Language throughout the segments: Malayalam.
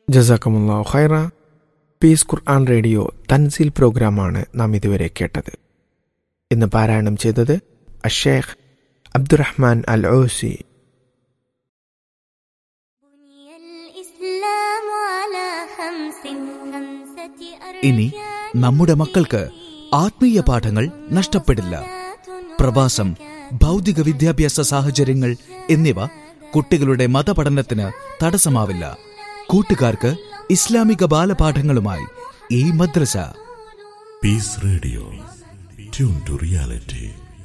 ജസാക്കമുല്ലാ ഖൈറ പീസ് ഖുർആൻ റേഡിയോ തൻസീൽ പ്രോഗ്രാമാണ് നാം ഇതുവരെ കേട്ടത് ഇന്ന് പാരായണം ചെയ്തത് അഷേഖ് അബ്ദുറഹ്മാൻ അൽ ഓസി ഇനി നമ്മുടെ മക്കൾക്ക് ആത്മീയ പാഠങ്ങൾ നഷ്ടപ്പെടില്ല പ്രവാസം ഭൗതിക വിദ്യാഭ്യാസ സാഹചര്യങ്ങൾ എന്നിവ കുട്ടികളുടെ മതപഠനത്തിന് തടസ്സമാവില്ല കൂട്ടുകാർക്ക് ഇസ്ലാമിക ബാലപാഠങ്ങളുമായി ഈ മദ്രസ peace radio tune to reality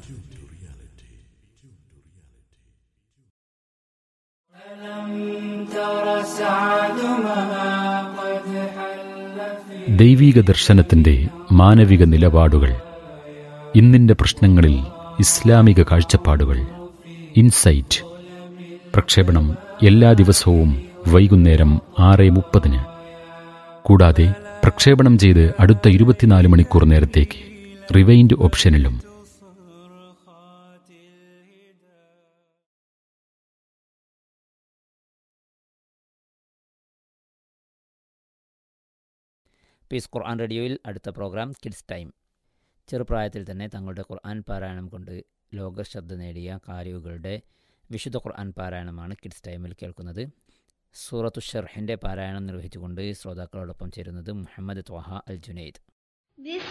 ദൈവീക ദർശനത്തിന്റെ മാനവിക നിലപാടുകൾ ഇന്നിന്റെ പ്രശ്നങ്ങളിൽ ഇസ്ലാമിക കാഴ്ചപ്പാടുകൾ ഇൻസൈറ്റ് പ്രക്ഷേപണം എല്ലാ ദിവസവും വൈകുന്നേരം ആറ് മുപ്പതിന് കൂടാതെ പ്രക്ഷേപണം ചെയ്ത് അടുത്ത ഇരുപത്തിനാല് മണിക്കൂർ നേരത്തേക്ക് റിവൈൻഡ് ഓപ്ഷനിലും പീസ് ഖുർആൻ റേഡിയോയിൽ അടുത്ത പ്രോഗ്രാം കിഡ്സ് ടൈം ചെറുപ്രായത്തിൽ തന്നെ തങ്ങളുടെ ഖുർആൻ പാരായണം കൊണ്ട് ലോകശ്രദ്ധ നേടിയ കാരികളുടെ വിശുദ്ധ ഖുർആൻ പാരായണമാണ് കിഡ്സ് ടൈമിൽ കേൾക്കുന്നത് സൂറത്തു ഷർഹിൻ്റെ പാരായണം നിർവഹിച്ചുകൊണ്ട് ശ്രോതാക്കളോടൊപ്പം ചേരുന്നത് മുഹമ്മദ് ത്വഹ അൽ ജുനൈദ്